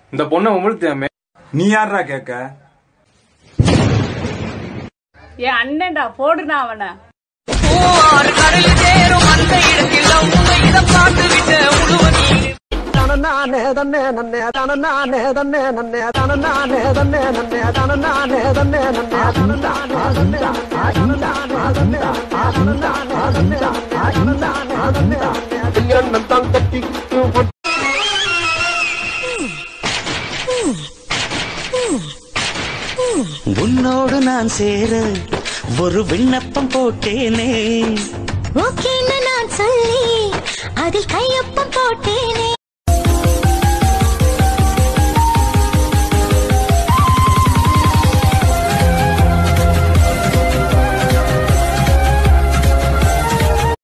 இந்த பொண்ணை உமிழ்த்தியாமே நீ யாரா கேட்க என் அண்ணன்டா போடுனா அவனை உன்னோடு நான் சேர ஒரு விண்ணப்பம் போட்டேனே ஓகேன்னு நான் சொல்லி அதில் கையொப்பம் போட்டேனே